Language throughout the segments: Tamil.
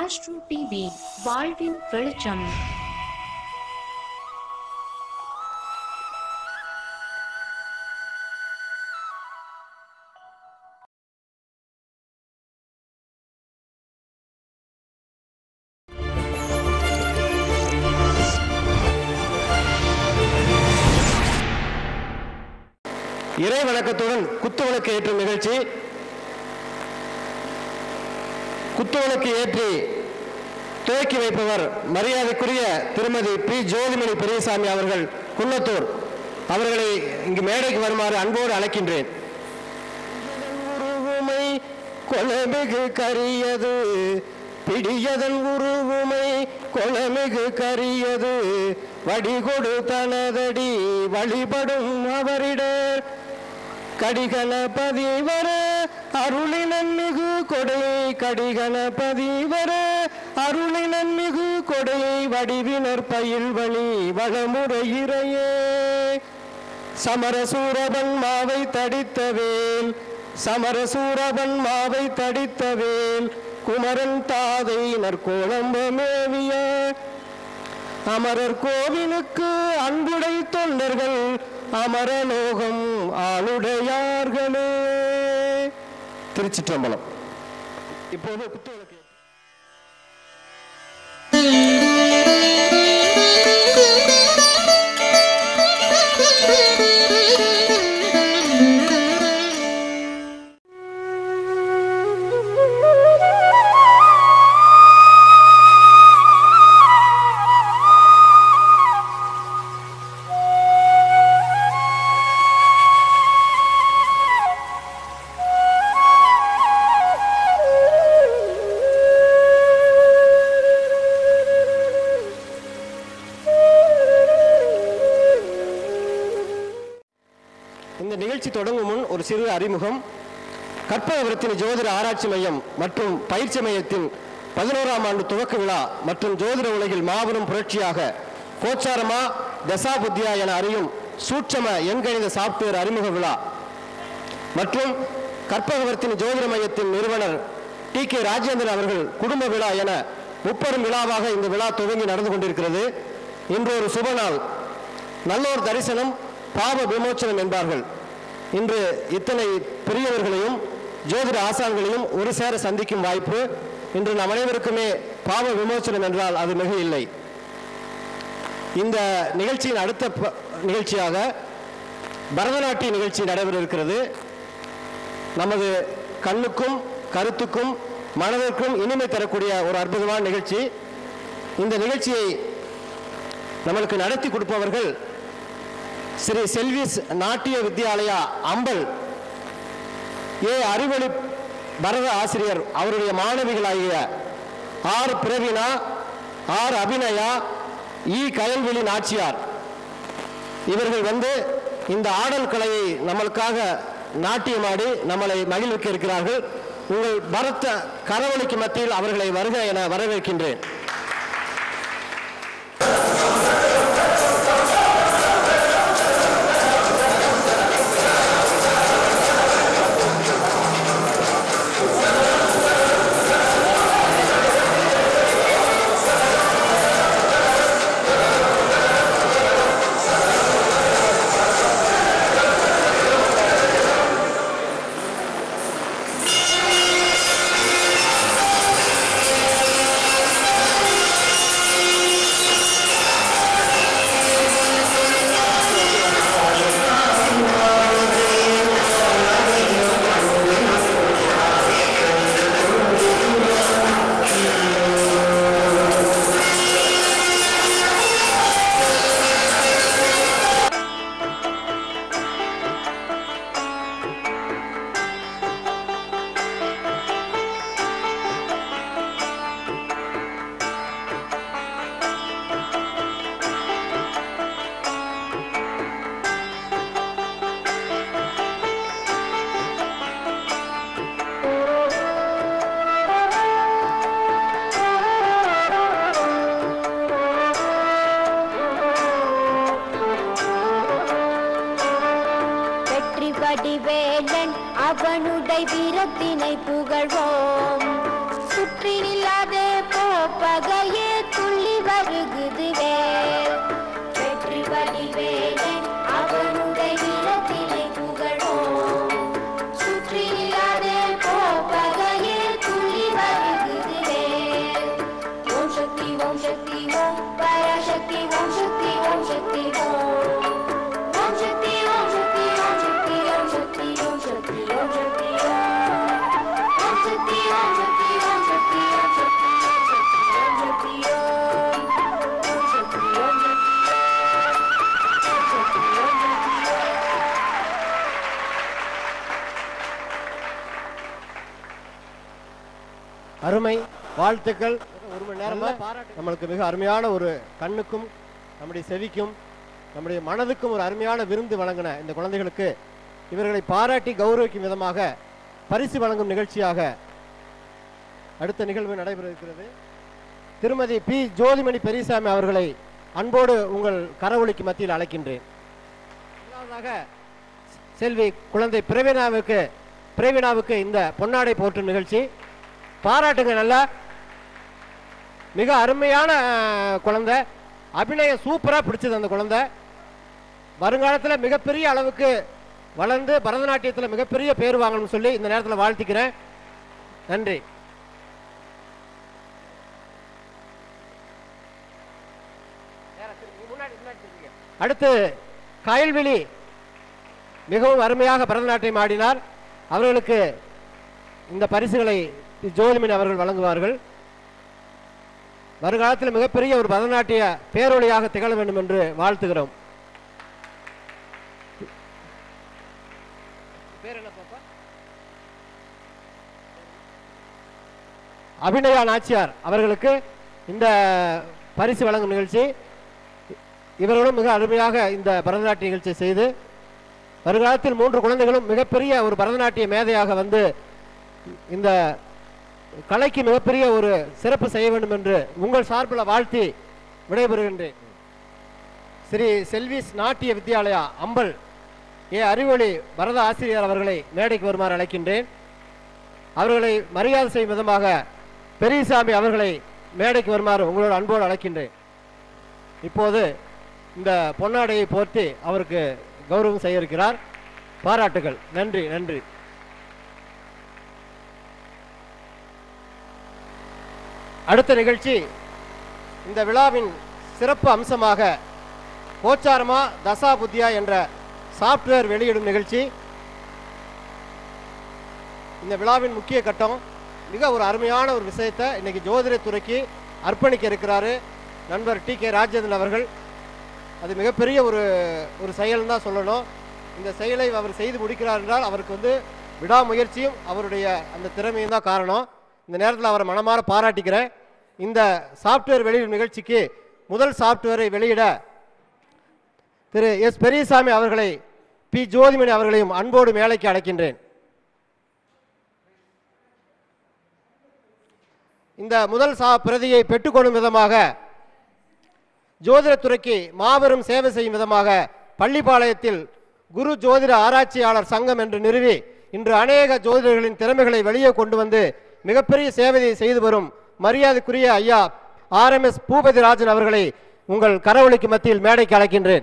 ராஷ்ட்ரு டிவி வாழ்வின் வெளிச்சம் இறை வணக்கத்துடன் குத்துவிளக்கு ஏற்றும் நிகழ்ச்சி குத்துவிளக்கு ஏற்றி துவக்கி வைப்பவர் மரியாதைக்குரிய திருமதி பி ஜோதிமணி பெரியசாமி அவர்கள் குன்னத்தூர் அவர்களை இங்கு மேடைக்கு வருமாறு அன்போடு அழைக்கின்றேன் உருவுமை கொலமிகு கரியது பிடியதன் உருவுமை கொலமிகு கரியது வடிகொடு தனதடி வழிபடும் அவரிடர் கடிகணபதி வர அருளினன் மிகு கொடையை கடிகணபதி வர அருளினன் மிகு கொடையை வடிவினர் பயில் வழி வளமுறையிறையே சமரசூரபன் மாவை தடித்தவேல் சமரசூரபன் மாவை தடித்தவேல் குமரன் தாதை நற்கோளம்பமேவிய அமரர் கோவிலுக்கு அன்புடை தொண்டர்கள் அமரலோகம் ஆளுடையார்களே திருச்சிற்றம்பலம் இப்போது குத்துவிளக்கு இந்த நிகழ்ச்சி தொடங்கும் முன் ஒரு சிறு அறிமுகம் கற்பகபுரத்தின் ஜோதிட ஆராய்ச்சி மையம் மற்றும் பயிற்சி மையத்தின் பதினோராம் ஆண்டு துவக்க விழா மற்றும் ஜோதிட உலகில் மாபெரும் புரட்சியாக கோச்சாரமா தசாபுத்தியா என அறியும் சூட்சம எண்கணித சாப்ட்வேர் அறிமுக விழா மற்றும் கற்பகவர்த்தின் ஜோதிட மையத்தின் நிறுவனர் டி கே ராஜேந்திரன் அவர்கள் குடும்ப விழா என முப்பெரும் விழாவாக இந்த விழா துவங்கி நடந்து கொண்டிருக்கிறது இன்று ஒரு சுப நாள் நல்லோர் தரிசனம் பாவ விமோச்சனம் என்பார்கள் இன்று இத்தனை பெரியவர்களையும் ஜோதிட ஆசான்களையும் ஒரு சேர சந்திக்கும் வாய்ப்பு இன்று நம் அனைவருக்குமே பாவ விமோச்சனம் என்றால் அது மிக இல்லை இந்த நிகழ்ச்சியின் அடுத்த ப- நிகழ்ச்சியாக பரதநாட்டிய நிகழ்ச்சி நடைபெற இருக்கிறது நமது கண்ணுக்கும் கருத்துக்கும் மனதிற்கும் இனிமை தரக்கூடிய ஒரு அற்புதமான நிகழ்ச்சி இந்த நிகழ்ச்சியை நம்மளுக்கு நடத்தி கொடுப்பவர்கள் ஸ்ரீ செல்விஸ் நாட்டிய வித்யாலயா அம்பல் ஏ அறிவொளி பரத ஆசிரியர் அவருடைய மாணவிகளாகிய R Praveena R Abhinaya E Kayalvizhi Nachiyar இவர்கள் வந்து இந்த ஆடல் கலையை நம்மளுக்காக நாட்டியமாடி நம்மளை மகிழ்விக்க இருக்கிறார்கள் உங்கள் பரத்த கரவொலிக்கு மத்தியில் அவர்களை வருக என வரவேற்கின்றேன் வெற்றி வடிவேலன் அவனுடைய வீரத்தினை புகழ்வோம் சுற்றி நில்லாதே போ போப்பகையே துள்ளி வருகுது வேல் வெற்றி வடிவேலன் அவனுடைய வீரத்தினை புகழோம் சுற்றில்லாத போப்பகையே துள்ளி வருகுது வேல் ஓம் சக்தி ஓம் சக்தி ஓம் பராசக்தி ஓம் சக்தி ஓம் சக்தி ஓம் ஓம் சக்தி ஓம் சக்தி ஓம் சக்தி ஓம் சக்தி ஓம் சக்தி ஓம் சக்தி ஓம் ஓம் சக்தி ஓம் சக்தி ஓம் சக்தி ஓம் சக்தி ஓம் சக்தி ஓம் ஓம் சக்தி ஓம் சக்தி அருமை வாழ்த்துக்கள் ஒரு மணி நேரமா நம்மளுக்கு மிக அருமையான ஒரு கண்ணுக்கும் நம்முடைய செவிக்கும் நம்முடைய மனதுக்கும் ஒரு அருமையான விருந்து வழங்கின இந்த குழந்தைகளுக்கு இவர்களை பாராட்டி கௌரவிக்கும் விதமாக பரிசு வழங்கும் நிகழ்ச்சியாக அடுத்த நிகழ்வு நடைபெற இருக்கிறது திருமதி பி ஜோதிமணி பெரியசாமி அவர்களை அன்போடு உங்கள் கரவொலிக்கு மத்தியில் அழைக்கின்றேன் இரண்டாவதாக செல்வி குழந்தை பிரவீனாவுக்கு பிரவீனாவுக்கு இந்த பொன்னாடை போற்றும் நிகழ்ச்சி பாராட்டுங்க நல்லா மிக அருமையான அஹ், குழந்தை அபிநயம் சூப்பரா பிடிச்சது அந்த குழந்தை வருங்காலத்தில் மிகப்பெரிய அளவுக்கு வளர்ந்து பரதநாட்டியத்தில் மிகப்பெரிய பேர் வாங்கணும்னு சொல்லி இந்த நேரத்தில் வாழ்த்திக்கிறேன் நன்றி அடுத்து கயல்விழி மிகவும் அருமையாக பரதநாட்டியம் ஆடினார் அவர்களுக்கு இந்த பரிசுகளை ஜோதிமணி அவர்கள் வழங்குவார்கள் வருங்காலத்தில் மிகப்பெரிய ஒரு பரதநாட்டிய பேரொழியாக திகழ வேண்டும் என்று வாழ்த்துகிறோம் அபிநயா நாச்சியார் அவர்களுக்கு இந்த பரிசு வழங்கும் நிகழ்ச்சி இவர்களும் மிக அருமையாக இந்த பரதநாட்டிய நிகழ்ச்சியை செய்து வருங்காலத்தில் மூன்று குழந்தைகளும் மிகப்பெரிய ஒரு பரதநாட்டிய மேதையாக வந்து இந்த கலைக்கு மிகப்பெரிய ஒரு சிறப்பு செய்ய வேண்டும் என்று உங்கள் சார்பில் வாழ்த்தி விடைபெறுகின்றேன் ஸ்ரீ செல்விஸ் நாட்டிய வித்யாலயா அம்பல் ஏ அறிவொளி பரத ஆசிரியர் அவர்களை மேடைக்கு வருமாறு அழைக்கின்றேன் அவர்களை மரியாதை செய்யும் விதமாக பெரியசாமி அவர்களை மேடைக்கு வருமாறு உங்களோட அன்போடு அழைக்கின்றேன் இப்போது இந்த பொன்னாடையை போர்த்தி அவருக்கு கௌரவம் செய்ய இருக்கிறார் பாராட்டுகள் நன்றி நன்றி அடுத்த நிகழ்ச்சி இந்த விழாவின் சிறப்பு அம்சமாக கோச்சாரமா தசா புத்தியா என்ற சாப்ட்வேர் வெளியிடும் நிகழ்ச்சி இந்த விழாவின் முக்கிய கட்டம் மிக ஒரு அருமையான ஒரு விஷயத்தை இன்னைக்கு ஜோதிடத்துறைக்கு அர்ப்பணிக்க இருக்கிறாரு நண்பர் டி கே ராஜேந்திரன் அவர்கள் அது மிகப்பெரிய ஒரு ஒரு செயல் தான் சொல்லணும் இந்த செயலை அவர் செய்து முடிக்கிறார் என்றால் அவருக்கு வந்து விடாமுயற்சியும் அவருடைய அந்த திறமையும் தான் காரணம் இந்த நேரத்தில் அவரை மனமாற பாராட்டிக்கிறேன் இந்த சாஃப்ட்வேர் வெளியிடும் நிகழ்ச்சிக்கு முதல் சாஃப்ட்வேரை வெளியிட திரு எஸ் பெரியசாமி அவர்களை பி ஜோதிமணி அவர்களையும் அன்போடு மேலைக்கு அழைக்கின்றேன் இந்த முதல் சா பிரதியை பெற்றுக்கொள்ளும் விதமாக ஜோதிடத்துறைக்கு மாபெரும் சேவை செய்யும் விதமாக பள்ளிப்பாளையத்தில் குரு ஜோதிட ஆராய்ச்சியாளர் சங்கம் என்று நிறுவி இன்று அநேக ஜோதிடர்களின் திறமைகளை வெளியே கொண்டு வந்து மிகப்பெரிய சேவையை செய்து வரும் மரியாதைக்குரிய ஐயா ஆர்எம்எஸ் பூபதிராஜன் அவர்களை உங்கள் கரவொலிக்கு மத்தியில் மேடைக்கு அழைக்கின்றேன்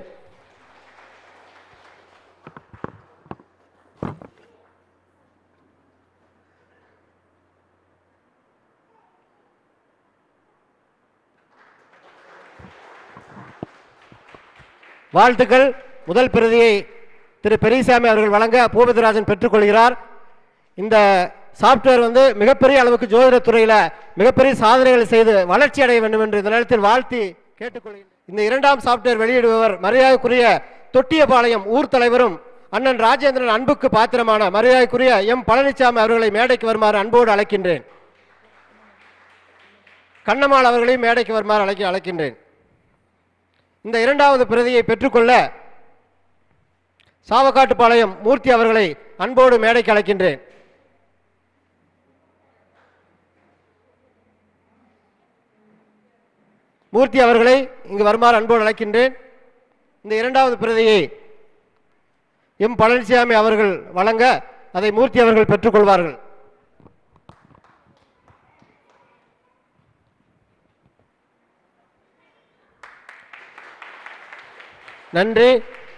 வாழ்த்துக்கள் முதல் பிரதியை திரு பெரியசாமி அவர்கள் வழங்க பூபதிராஜன் பெற்றுக்கொள்கிறார் இந்த சாப்ட்வேர் வந்து மிகப்பெரிய அளவுக்கு ஜோதிடத் துறையில மிகப்பெரிய சாதனைகளை செய்து வளர்ச்சி அடைய வேண்டும் என்று இந்த நேரத்தில் வாழ்த்தி கேட்டுக்கொள்கிறேன் இந்த இரண்டாம் சாப்ட்வேர் வெளியிடுபவர் மரியாதைக்குரிய தொட்டியபாளையம் ஊர் தலைவரும் அண்ணன் ராஜேந்திரன் அன்புக்கு பாத்திரமான மரியாதைக்குரிய எம் பழனிசாமி அவர்களை மேடைக்கு வருமாறு அன்போடு அழைக்கின்றேன் கண்ணம்மாள் அவர்களையும் மேடைக்கு வருமாறு அழைக்க அழைக்கின்றேன் இந்த இரண்டாவது பிரதியை பெற்றுக்கொள்ள சாவக்காட்டுப்பாளையம் மூர்த்தி அவர்களை அன்போடு மேடைக்கு அழைக்கின்றேன் மூர்த்தி அவர்களை இங்கு வருமாறு அன்போடு அழைக்கின்றேன் இந்த இரண்டாவது பிரதியை எம் பழனிசாமி அவர்கள் வழங்க அதை மூர்த்தி அவர்கள் பெற்றுக்கொள்வார்கள் நன்றி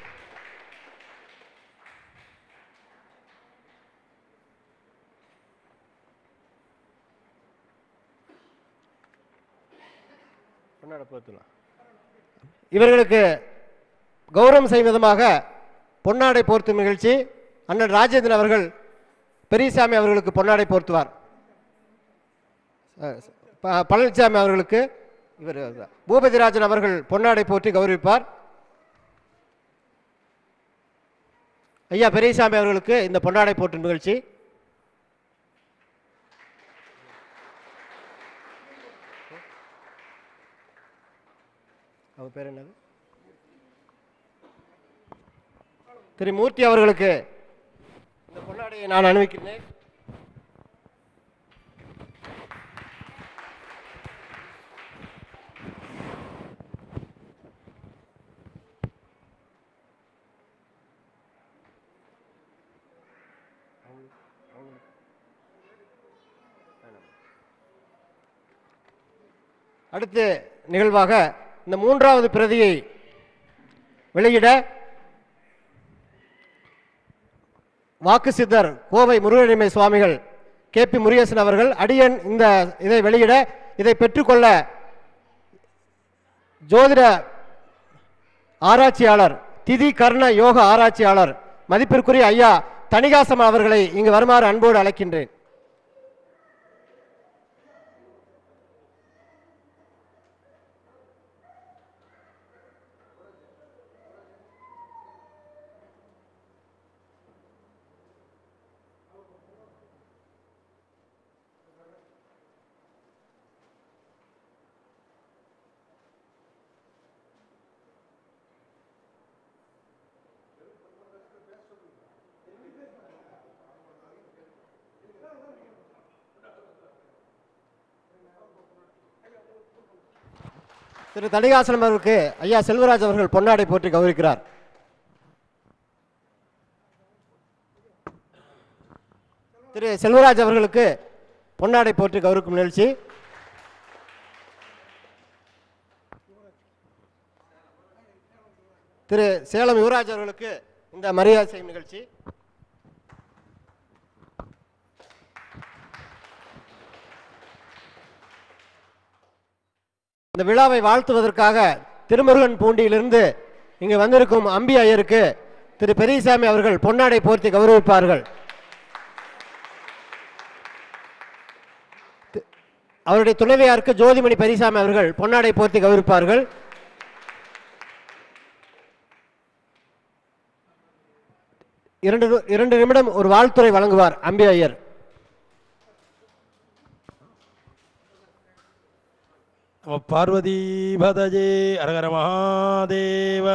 இவர்களுக்கு கௌரவம் செய்யும் விதமாக பொன்னாடை போர்த்தும் நிகழ்ச்சி அண்ணன் ராஜேந்திரன் அவர்கள் பெரியசாமி அவர்களுக்கு பொன்னாடை போர்த்துவார் அஹ், ப- பழனிசாமி அவர்களுக்கு இவர் பூபதிராஜன் அவர்கள் பொன்னாடை போற்றி கௌரவிப்பார் ஐயா பெரியசாமி அவர்களுக்கு இந்த பொன்னாடை போற்றும் நிகழ்ச்சி அவர் பேர் என்னது திரு மூர்த்தி அவர்களுக்கு இந்த பொன்னாடையை நான் அனுபவிக்கிறேன் அடுத்து நிகழ்வாக இந்த மூன்றாவது பிரதியை வெளியிட வாக்கு சித்தர் கோவை முருகனிமை சுவாமிகள் கே பி முருகேசன் அவர்கள் அடியன் இந்த இதை வெளியிட இதை பெற்றுக்கொள்ள ஜோதிட ஆராய்ச்சியாளர் திதி கர்ண யோக ஆராய்ச்சியாளர் மதிப்பிற்குரிய ஐயா தணிகாசம் அவர்களை இங்கு வருமாறு அன்போடு அழைக்கின்றேன் திரு தணிகாசனம் அவர்களுக்கு ஐயா செல்வராஜ் அவர்கள் பொன்னாடை போற்றி கௌரவிக்கிறார் திரு செல்வராஜ் அவர்களுக்கு பொன்னாடை போற்றி கௌரவிக்கும் நிகழ்ச்சி திரு சேலம் யுவராஜ் அவர்களுக்கு இந்த மரியாதை செய்யும் நிகழ்ச்சி இந்த விழாவை வாழ்த்துவதற்காக திருமுருகன் பூண்டியிலிருந்து இங்கு வந்திருக்கும் அம்பி ஐயருக்கு திரு பெரியசாமி அவர்கள் பொன்னாடை போர்த்தி கௌரவிப்பார்கள் தி- அவருடைய துணைவியாருக்கு ஜோதிமணி பெரியசாமி அவர்கள் பொன்னாடை போர்த்தி கௌரவிப்பார்கள் இரண்டு நு- இரண்டு நிமிடம் ஒரு வாழ்த்துரை வழங்குவார் அம்பி ஐயர் நம பார்வதி பதஜே அரகர மகாதேவ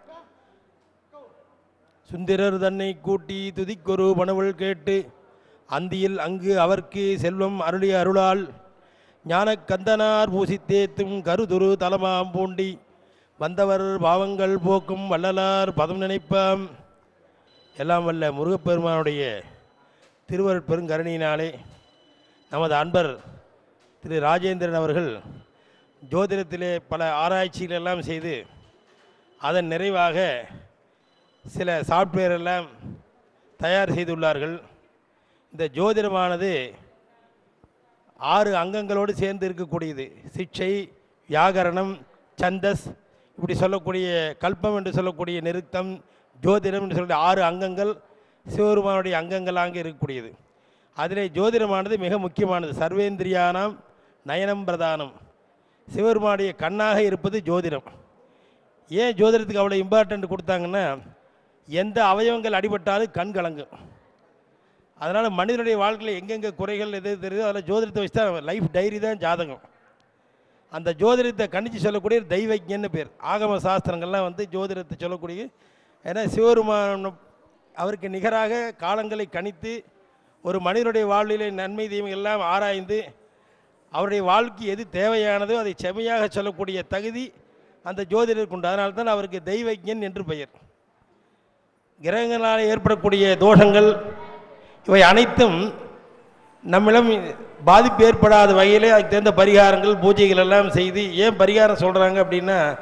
சுந்தரர் தன்னை கூட்டி துதிக்கொரு பணவள் கேட்டு அந்தியில் அங்கு அவர்க்கு செல்வம் அருளிய அருளால் ஞானக் கந்தனார் பூசித்தேத்தும் கருதுரு தலமாம் பூண்டி வந்தவர் பாவங்கள் போக்கும் வள்ளலார் பதம் நினைப்பாம் எல்லாம் வல்ல முருகப்பெருமானுடைய திருவருட் பெருங்கருணையினாலே நமது அன்பர் திரு ராஜேந்திரன் அவர்கள் ஜோதிடத்திலே பல ஆராய்ச்சிகள் எல்லாம் செய்து அதன் நிறைவாக சில சாஃப்ட்வேர் எல்லாம் தயார் செய்துள்ளார்கள் இந்த ஜோதிடமானது ஆறு அங்கங்களோடு சேர்ந்து இருக்கக்கூடியது சிக்ஷை வியாகரணம் சந்தஸ் இப்படி சொல்லக்கூடிய கல்பம் என்று சொல்லக்கூடிய நிறுத்தம் ஜோதிடம் என்று சொல்லக்கூடிய ஆறு அங்கங்கள் சிவபெருமானுடைய அங்கங்களாக இருக்கக்கூடியது அதிலே ஜோதிடமானது மிக முக்கியமானது சர்வேந்திரியானாம் நயனம் பிரதானம் சிவபெருமானுடைய கண்ணாக இருப்பது ஜோதிடம் ஏன் ஜோதிடத்துக்கு அவ்வளோ இம்பார்ட்டன்ட் கொடுத்தாங்கன்னா எந்த அவயவங்கள் அடிபட்டாலும் கண் கலங்கும் அதனால் மனிதனுடைய வாழ்க்கையில் எங்கெங்கே குறைகள் எது தெரியுதோ அதில் ஜோதிடத்தை வச்சு தான் லைஃப் டைரி தான் ஜாதகம் அந்த ஜோதிடத்தை கணிச்சு சொல்லக்கூடிய தெய்வஜன்னு பேர் ஆகம சாஸ்திரங்கள்லாம் வந்து ஜோதிடத்தை சொல்லக்கூடிய ஏன்னா சிவபெருமான் அவருக்கு நிகராக காலங்களை கணித்து ஒரு மனிதனுடைய வாழ்விலே நன்மை தீமை எல்லாம் ஆராய்ந்து அவருடைய வாழ்க்கை எது தேவையானதோ அதை செமையாக சொல்லக்கூடிய தகுதி அந்த ஜோதிடருக்கு உண்டு அதனால தான் அவருக்கு தெய்வஜன் என்று பெயர் கிரகங்களால் ஏற்படக்கூடிய தோஷங்கள் இவை அனைத்தும் நம்மிடம் பாதிப்பு ஏற்படாத வகையிலே அதுக்கு தகுந்த பரிகாரங்கள் பூஜைகள் எல்லாம் செய்து ஏன் பரிகாரம் சொல்கிறாங்க அப்படின்னா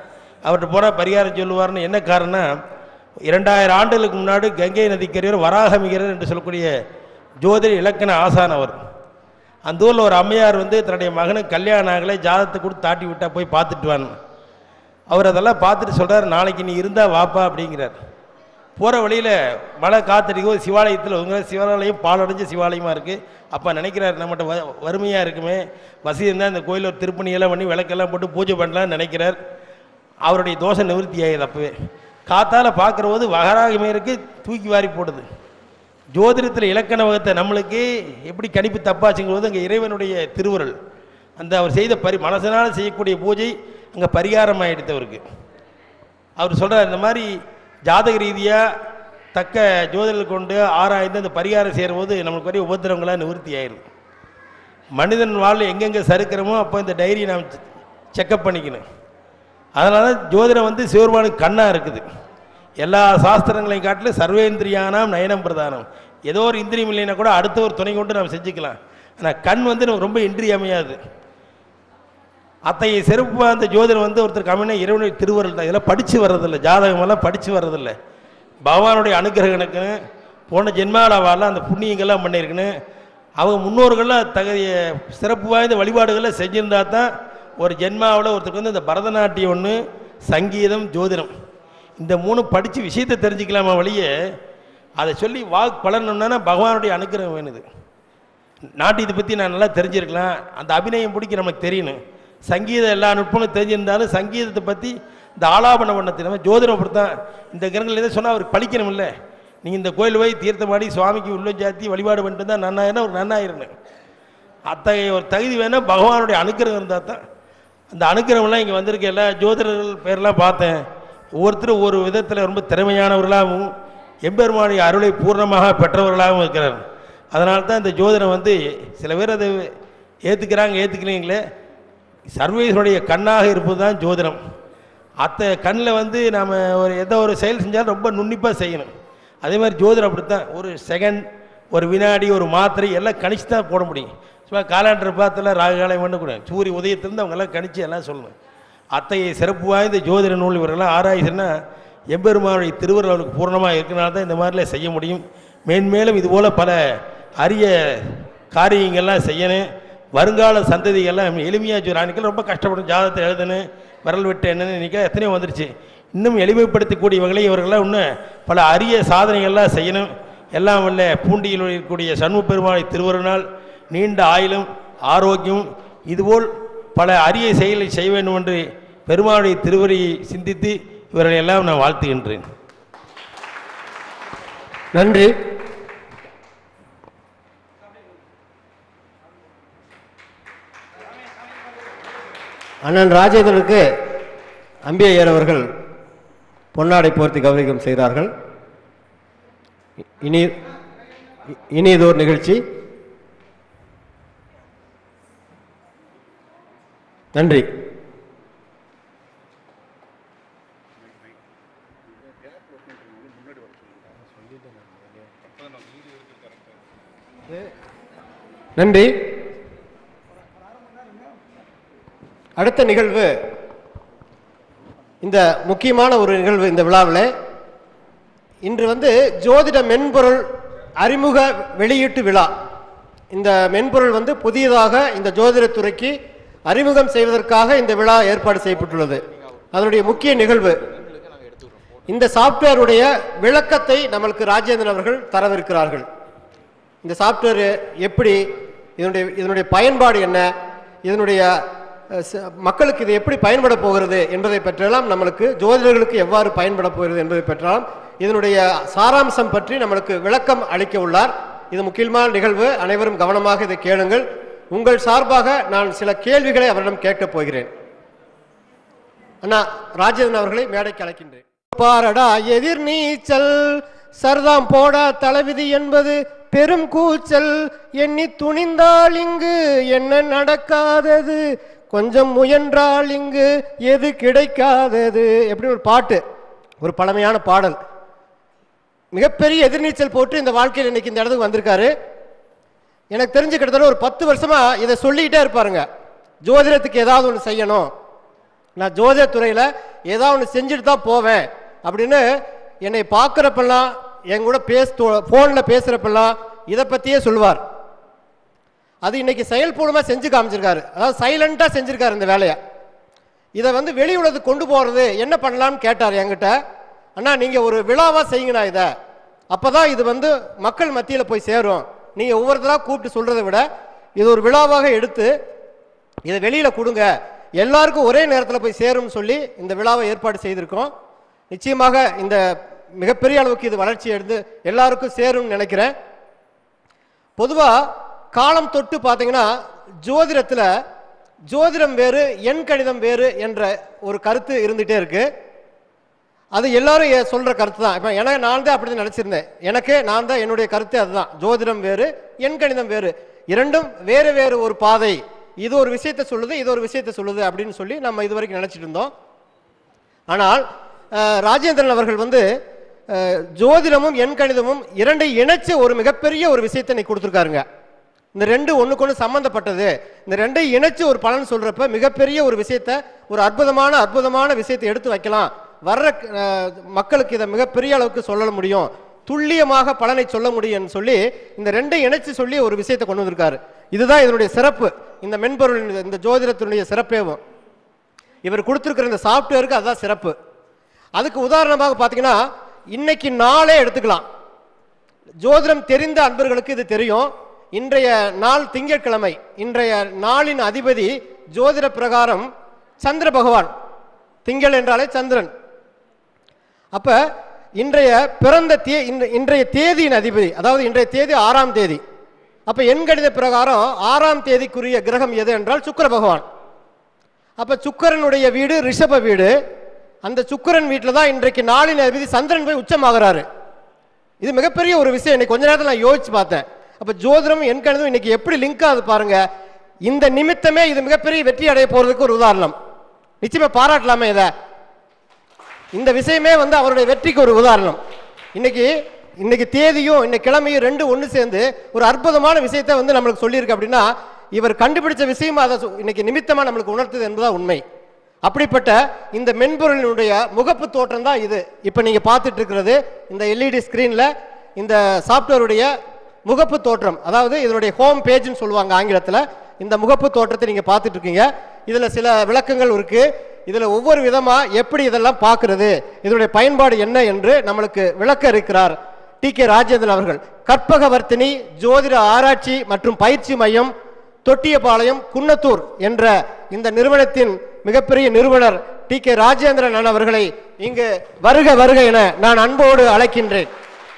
அவர்கிட்ட போனால் பரிகாரம் சொல்லுவார்னு என்ன காரணம் இரண்டாயிரம் ஆண்டுகளுக்கு முன்னாடி கங்கை நதிக்கரையோர் வராகமிகரர் என்று சொல்லக்கூடிய ஜோதிட இலக்கண ஆசான் அவர் அந்த ஊரில் ஒரு அம்மையார் வந்து தன்னுடைய மகனுக்கு கல்யாணம் ஆகலை ஜாதகத்தை கொடுத்து தாட்டி விட்டா போய் பார்த்துட்டு வான்னு அவர் அதெல்லாம் பார்த்துட்டு சொல்கிறார் நாளைக்கு நீ இருந்தால் வாப்பா அப்படிங்கிறார் போகிற வழியில் மழை காத்தடிக்கும் ஒரு சிவாலயத்தில் உங்க சிவாலயம் பாலடைஞ்ச சிவாலயமாக இருக்குது அப்போ நினைக்கிறார் நம்மகிட்ட வ வறுமையாக இருக்குமே வசதி இருந்தால் இந்த கோயிலில் ஒரு திருப்பணியெல்லாம் பண்ணி விளக்கெல்லாம் போட்டு பூஜை பண்ணலாம்னு நினைக்கிறார் அவருடைய தோஷ நிவர்த்தி ஆகுது அப்போவே காத்தால பார்க்குற போது வகராகமேருக்கு தூக்கி வாரி போடுது ஜோதிடத்தில் இலக்கண வகுத்த நம்மளுக்கு எப்படி கணிப்பு தப்பாச்சுங்கிறது அங்கே இறைவனுடைய திருவுருள் அந்த அவர் செய்த பரி மனசனால் செய்யக்கூடிய பூஜை அங்கே பரிகாரம் ஆகிடுது அவருக்கு அவர் சொல்கிறார் இந்த மாதிரி ஜாதக ரீதியாக தக்க ஜோதிடர்கள் கொண்டு ஆராய்ந்து அந்த பரிகாரம் செய்கிற போது நம்மளுக்கு வரைய உபத்திரவங்களாக நிவர்த்தி ஆயிடும் மனிதன் வாழ் எங்கெங்கே சறுக்கிறோமோ அப்போ இந்த டைரியை நாம் செக்கப் பண்ணிக்கணும் அதனால தான் ஜோதிடம் வந்து சிவருமானுக்கு கண்ணாக இருக்குது எல்லா சாஸ்திரங்களையும் காட்டிலும் சர்வேந்திரியானாம் நயனம் பிரதானம் ஏதோ ஒரு இந்திரியம் இல்லைன்னா கூட அடுத்த ஒரு துணை கொண்டு நாம் செஞ்சுக்கலாம் ஆனால் கண் வந்து நமக்கு ரொம்ப இன்றியமையாது அத்தகைய செருப்பு அந்த ஜோதிடம் வந்து ஒருத்தர் கம்மினா இறைவனுடைய திருவருள் தான் இதெல்லாம் படித்து வர்றதில்ல ஜாதகமெல்லாம் படித்து வர்றதில்ல பகவானுடைய அனுகிரகம் எனக்குன்னு போன ஜென்மாலாவால் அந்த புண்ணியங்கள்லாம் பண்ணியிருக்குன்னு அவங்க முன்னோர்கள்லாம் தகுதிய சிறப்பு வாய்ந்த வழிபாடுகளை செஞ்சிருந்தா தான் ஒரு ஜென்மாவில் ஒருத்தருக்கு வந்து இந்த பரதநாட்டியம் ஒன்று சங்கீதம் ஜோதிடம் இந்த மூணு படித்து விஷயத்தை தெரிஞ்சுக்கலாமா வழியே அதை சொல்லி வாக் பலனம்னா பகவானுடைய அனுகிரகம் வேணுது நாட்டியத்தை பற்றி நான் நல்லா தெரிஞ்சிருக்கலாம் அந்த அபிநயம் பிடிக்க நமக்கு தெரியணும் சங்கீதம் எல்லா நுட்பமும் தெரிஞ்சிருந்தாலும் சங்கீதத்தை பற்றி இந்த ஆலாபன வண்ணத்தை நம்ம ஜோதிடம் அப்படித்தான் இந்த கிரகங்கள் எதை சொன்னால் அவருக்கு பழிக்கணும் இல்லை நீங்கள் இந்த கோயில் போய் தீர்த்தமாடி சுவாமிக்கு உள்ள ஜாத்தி வழிபாடு பண்ணிட்டு தான் நன்னாயிரம் ஒரு நன்னாயிரணும் அத்தகைய ஒரு தகுதி வேணால் பகவானுடைய அனுக்கிரகம் இருந்தால் தான் அந்த அனுக்கிரகம்லாம் இங்கே வந்திருக்க எல்லா ஜோதிடர்கள் பேர்லாம் பார்த்தேன் ஒவ்வொருத்தரும் ஒரு விதத்தில் ரொம்ப திறமையானவர்களாகவும் எம்பெருமானுடைய அருளை பூர்ணமாக பெற்றவர்களாகவும் இருக்கிறார் அதனால தான் இந்த ஜோதிடம் வந்து சில பேர் அதை ஏற்றுக்கிறாங்க ஏற்றுக்கிறீங்களே சர்வேஸ்வருடைய கண்ணாக இருப்பது தான் ஜோதிடம் அத்த கண்ணில் வந்து நாம் ஒரு எந்த ஒரு செயல் செஞ்சாலும் ரொம்ப நுண்ணிப்பாக செய்யணும் அதே மாதிரி ஜோதிடம் அப்படித்தான் ஒரு செகண்ட் ஒரு வினாடி ஒரு மாத்திரை எல்லாம் கணிச்சு தான் போட முடியும் சும்மா காலாண்டர் பார்த்தெல்லாம் ராகுகாலம் பண்ணக்கூடாது சூரிய உதயத்திலிருந்து அவங்கெல்லாம் கணிச்சு எல்லாம் சொல்லணும் அத்தகைய சிறப்பு வாய்ந்த ஜோதிட நூல் இவரெல்லாம் ஆராய்ச்சுன்னா எம்பெருமானுடைய திருவருள் அவருக்கு பூர்ணமாக இருக்கனால தான் இந்த மாதிரிலாம் செய்ய முடியும் மேன்மேலும் இதுபோல் பல அரிய காரியங்கள்லாம் செய்யணும் வருங்கால சந்ததிகள்லாம் எளிமையாக சொல்கிறாங்க ரொம்ப கஷ்டப்படும் ஜாதகத்தை எழுதணும் விரல் விட்டு என்னன்னு இன்றைக்கி எத்தனையோ வந்துருச்சு இன்னும் எளிமைப்படுத்தக்கூடிய வகையில் இவர்கள்லாம் இன்னும் பல அரிய சாதனைகள்லாம் செய்யணும் எல்லாம் வல்ல பூண்டியில் இருக்கக்கூடிய சண்முக பெருமாளை திருவருளால் நீண்ட ஆயுளும் ஆரோக்கியம் இதுபோல் பல அரிய செயலை செய்ய வேண்டும் என்று பெருமாளுடைய திருவரியை சிந்தித்து இவர்களை எல்லாம் நான் வாழ்த்துகின்றேன் நன்றி அண்ணன் ராஜேந்திரனுக்கு அம்பியையர் அவர்கள் பொன்னாடை போர்த்தி கௌரவம் செய்கிறார்கள் இ- இனி இ- இனியதோர் நிகழ்ச்சி நன்றி நன்றி அடுத்த நிகழ்வு இந்த முக்கியமான ஒரு நிகழ்வு இந்த விழாவில் இன்று வந்து ஜோதிட மென்பொருள் அறிமுக வெளியீட்டு விழா இந்த மென்பொருள் வந்து புதியதாக இந்த ஜோதிடத்துறைக்கு அறிமுகம் செய்வதற்காக இந்த விழா ஏற்பாடு செய்யப்பட்டுள்ளது அதனுடைய முக்கிய நிகழ்வு இந்த சாஃப்ட்வேருடைய விளக்கத்தை நம்மளுக்கு ராஜேந்திரன் அவர்கள் தரவிருக்கிறார்கள் இந்த சாஃப்ட்வேர் எப்படி இதனுடைய இதனுடைய பயன்பாடு என்ன இதனுடைய அஹ், ச- மக்களுக்கு இது எப்படி பயன்பட போகிறது என்பதை பற்றியெல்லாம் நம்மளுக்கு ஜோதிடர்களுக்கு எவ்வாறு பயன்பட போகிறது என்பதை பற்றெல்லாம் இதனுடைய சாராம்சம் பற்றி நம்மளுக்கு விளக்கம் அளிக்க உள்ளார் இது முக்கியமான நிகழ்வு அனைவரும் கவனமாக இதை கேளுங்கள் உங்கள் சார்பாக நான் சில கேள்விகளை அவரிடம் கேட்கப் போகிறேன் அண்ணா ராஜேந்திரன் அவர்களை மேடைக்கு அழைக்கின்றேன் பாரடா எதிர் நீச்சல் சர்தாம் போடா தலைவிதி என்பது பெரும் கூச்சல் எண்ணி துணிந்தால் இங்கு என்ன நடக்காதது கொஞ்சம் முயன்றால் இங்கு எது கிடைக்காதது எப்படி ஒரு பாட்டு ஒரு பழமையான பாடல் மிகப்பெரிய எதிர்நீச்சல் போட்டு இந்த வாழ்க்கையில் இன்னைக்கு இந்த இடத்துக்கு வந்திருக்காரு எனக்கு தெரிஞ்சு கிட்டத்தட்ட ஒரு பத்து வருஷமா இதை சொல்லிக்கிட்டே இருப்பாருங்க ஜோதிடத்துக்கு ஏதாவது ஒன்று செய்யணும் நான் ஜோதிட துறையில் ஏதாவது ஒன்று செஞ்சுட்டு தான் போவேன் அப்படின்னு என்னை பார்க்குறப்பெல்லாம் என் கூட பேச ஃபோனில் பேசுகிறப்பெல்லாம் இதை பற்றியே சொல்லுவார் அது இன்னைக்கு செயல்பூர்வமாக செஞ்சு காமிச்சிருக்காரு அதாவது சைலண்டாக செஞ்சிருக்காரு இந்த வேலையை இதை வந்து வெளி உலகத்துக்கு கொண்டு போகிறது என்ன பண்ணலாம்னு கேட்டார் என்கிட்ட அண்ணா நீங்கள் ஒரு விழாவாக செய்யுங்கண்ணா இதை அப்போ தான் இது வந்து மக்கள் மத்தியில் போய் சேரும் நீங்கள் ஒவ்வொருத்தராக கூப்பிட்டு சொல்கிறத விட இது ஒரு விழாவாக எடுத்து இதை வெளியில் கொடுங்க எல்லாருக்கும் ஒரே நேரத்தில் போய் சேரும்னு சொல்லி இந்த விழாவை ஏற்பாடு செய்திருக்கோம் நிச்சயமாக இந்த மிகப்பெரிய அளவுக்கு இது வளர்ச்சி எடுத்து எல்லாருக்கும் சேரும்னு நினைக்கிறேன் பொதுவாக காலம் தொட்டு பார்த்தீங்கன்னா ஜோதிடத்தில் ஜோதிடம் வேறு எண் கணிதம் வேறு என்ற ஒரு கருத்து இருந்துகிட்டே இருக்கு அது எல்லாரும் ஏ- சொல்ற கருத்து தான் இப்போ எனக்கு நான் தான் அப்படி தான் நினச்சிருந்தேன் எனக்கு நான் தான் என்னுடைய கருத்து அதுதான் ஜோதிடம் வேறு எண் கணிதம் வேறு இரண்டும் வேறு வேறு ஒரு பாதை இது ஒரு விஷயத்தை சொல்லுது இது ஒரு விஷயத்தை சொல்லுது அப்படின்னு சொல்லி நம்ம இது வரைக்கும் நினச்சிட்டு இருந்தோம் ஆனால் அஹ், ராஜேந்திரன் அவர்கள் வந்து அஹ், ஜோதிடமும் எண் கணிதமும் இரண்டை இணைச்ச ஒரு மிகப்பெரிய ஒரு விஷயத்தை இன்னைக்கு கொடுத்துருக்காருங்க இந்த ரெண்டு ஒண்ணுக்கு ஒன்று சம்பந்தப்பட்டது இந்த ரெண்டை இணைச்சு ஒரு பலன் சொல்றப்ப மிகப்பெரிய ஒரு விஷயத்தை ஒரு அற்புதமான அற்புதமான விஷயத்தை எடுத்து வைக்கலாம் வர்ற அஹ், மக்களுக்கு இதை மிகப்பெரிய அளவுக்கு சொல்ல முடியும் துல்லியமாக பலனை சொல்ல முடியும்னு சொல்லி இந்த ரெண்டை இணைச்சு சொல்லி ஒரு விஷயத்தை கொண்டு வந்திருக்காரு இதுதான் இதனுடைய சிறப்பு இந்த மென்பொருள் இந்த ஜோதிடத்தினுடைய சிறப்பேவும் இவர் கொடுத்துருக்கிற இந்த சாஃப்ட்வேருக்கு அதுதான் சிறப்பு அதுக்கு உதாரணமாக பார்த்தீங்கன்னா இன்னைக்கு நாளே எடுத்துக்கலாம் ஜோதிடம் தெரிந்த அன்பர்களுக்கு இது தெரியும் இன்றைய நாள் திங்கட்கிழமை இன்றைய நாளின் அதிபதி ஜோதிட பிரகாரம் சந்திர பகவான் திங்கள் என்றாலே சந்திரன் அப்ப இன்றைய பிறந்த தே இன்ற- இன்றைய தேதியின் அதிபதி அதாவது இன்றைய தேதி ஆறாம் தேதி அப்ப எண்கணித பிரகாரம் ஆறாம் தேதிக்குரிய கிரகம் எது என்றால் சுக்கிர பகவான் அப்ப சுக்கிரனுடைய வீடு ரிஷப வீடு அந்த சுக்கிரன் வீட்டில் தான் இன்றைக்கு நாளின் அதிபதி சந்திரன் போய் உச்சமாகிறாரு இது மிகப்பெரிய ஒரு விஷயம் இன்னைக்கு கொஞ்ச நேரத்தில் நான் யோசிச்சு பார்த்தேன் அப்ப ஜோதிடம் எண்கணிதம் இன்னைக்கு எப்படி லிங்க் ஆகுது பாருங்க இந்த நிமித்தமே இது மிகப்பெரிய வெற்றி அடைய போறதுக்கு ஒரு உதாரணம் நிச்சயமா பாராட்டலாமே இதை இந்த விஷயமே வந்து அவருடைய வெற்றிக்கு ஒரு உதாரணம் இன்னைக்கு இன்னைக்கு தேதியும் இன்னைக்கு கிழமையும் ரெண்டு ஒன்று சேர்ந்து ஒரு அற்புதமான விஷயத்தை வந்து நம்மளுக்கு சொல்லியிருக்கு அப்படின்னா இவர் கண்டுபிடிச்ச விஷயம் அதை சொ- இன்னைக்கு நிமித்தமா நம்மளுக்கு உணர்த்துது என்பதுதான் உண்மை அப்படிப்பட்ட இந்த மென்பொருளினுடைய முகப்பு தோற்றம் தான் இது இப்போ நீங்க பார்த்துட்டு இருக்கிறது இந்த எல்இடி ஸ்கிரீன்ல இந்த சாஃப்ட்வேருடைய முகப்பு தோற்றம் அதாவது இதனுடைய ஹோம் பேஜ்னு சொல்லுவாங்க ஆங்கிலத்தில் இந்த முகப்பு தோற்றத்தை நீங்க பார்த்துட்டு இருக்கீங்க இதுல சில விளக்கங்கள் இருக்கு இதுல ஒவ்வொரு விதமா எப்படி இதெல்லாம் பார்க்கிறது இதனுடைய பயன்பாடு என்ன என்று நம்மளுக்கு விளக்க இருக்கிறார் டி கே ராஜேந்திரன் அவர்கள் கற்பகவர்த்தினி ஜோதிட ஆராய்ச்சி மற்றும் பயிற்சி மையம் தொட்டியபாளையம் குன்னத்தூர் என்ற இந்த நிறுவனத்தின் மிகப்பெரிய நிறுவனர் டி கே ராஜேந்திரன் அண்ணன் அவர்களை இங்கு வருக வருக என நான் அன்போடு அழைக்கின்றேன்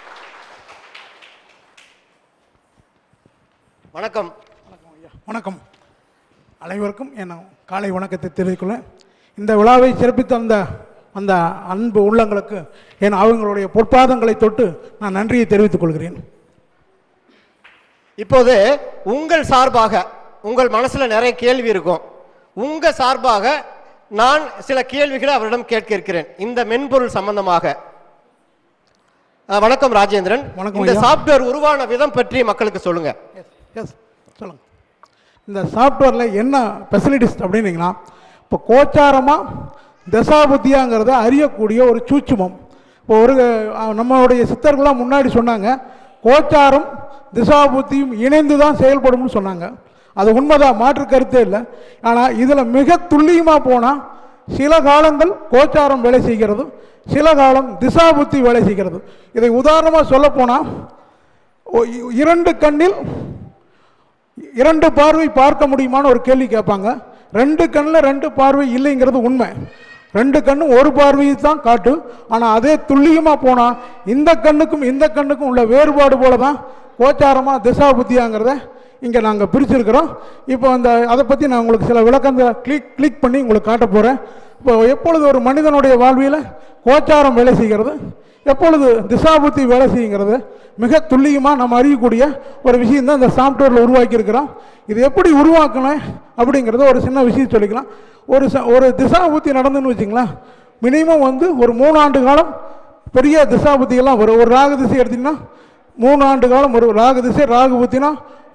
வணக்கம் வணக்கம் அனைவருக்கும் என் காலை வணக்கத்தை தெரிவித்துக்கொள்ள இந்த விழாவை சிறப்பித்த அந்த அந்த அன்பு உள்ளங்களுக்கு என் அவங்களுடைய பொற்பாதங்களை தொட்டு நான் நன்றியை தெரிவித்துக் கொள்கிறேன் இப்போது உங்கள் சார்பாக உங்கள் மனசுல நிறைய கேள்வி இருக்கும் உங்க சார்பாக நான் சில கேள்விகளை அவரிடம் கேட்க இருக்கிறேன் இந்த மென்பொருள் சம்பந்தமாக அஹ், வணக்கம் ராஜேந்திரன் வணக்கம் இந்த ஐயா. சாப்ட்வேர் உருவான விதம் பற்றி மக்களுக்கு சொல்லுங்க எஸ் சொல்லுங்க இந்த சாஃப்ட்வேரில் என்ன ஃபெசிலிட்டிஸ் அப்படின்னீங்கன்னா இப்போ கோச்சாரமாக தசாபுத்தியாங்கிறத அறியக்கூடிய ஒரு சூட்சுமம் இப்போ ஒரு அஹ், நம்மளுடைய சித்தர்கள்லாம் முன்னாடி சொன்னாங்க கோச்சாரம் திசாபுத்தியும் இணைந்து தான் செயல்படும்னு சொன்னாங்க அது உண்மைதான் மாற்று கருத்தே இல்லை ஆனால் இதில் மிக துல்லியமாக போனால் சில காலங்கள் கோச்சாரம் வேலை செய்கிறது சில காலம் திசாபுத்தி வேலை செய்கிறது இதை உதாரணமாக சொல்லப்போனால் இரண்டு கண்ணில் இரண்டு பார்வை பார்க்க முடியுமான்னு ஒரு கேள்வி கேட்பாங்க ரெண்டு கண்ணில் ரெண்டு பார்வை இல்லைங்கிறது உண்மை ரெண்டு கண்ணும் ஒரு பார்வையை தான் காட்டும் ஆனால் அதே துல்லியமாக போனால் இந்த கண்ணுக்கும் இந்த கண்ணுக்கும் உள்ள வேறுபாடு போல தான் கோச்சாரமாக திசா புத்தியாங்கிறத இங்கே நாங்கள் பிரிச்சிருக்கிறோம் இப்போ அந்த அதை பற்றி நான் உங்களுக்கு சில விளக்கந்த கிளிக் கிளிக் பண்ணி உங்களுக்கு காட்ட போகிறேன் இப்போ எப்பொழுது ஒரு மனிதனுடைய வாழ்வியல் கோச்சாரம் வேலை செய்கிறது எப்பொழுது திசாபுத்தி வேலை செய்யுங்கிறது மிக துல்லியமாக நம்ம அறியக்கூடிய ஒரு விஷயம் தான் இந்த சாஃப்ட்வேரில் உருவாக்கியிருக்கிறோம் இது எப்படி உருவாக்கணும் அப்படிங்கிறத ஒரு சின்ன விஷயம் சொல்லிக்கலாம் ஒரு ச ஒரு திசாபுத்தி நடந்துன்னு வச்சுங்களேன் மினிமம் வந்து ஒரு மூணு ஆண்டு காலம் பெரிய திசாபுத்திகள்லாம் வரும் ஒரு ராகு திசை எடுத்திங்கன்னா மூணு ஆண்டு காலம் ஒரு ராகு திசை ராகு புத்தினா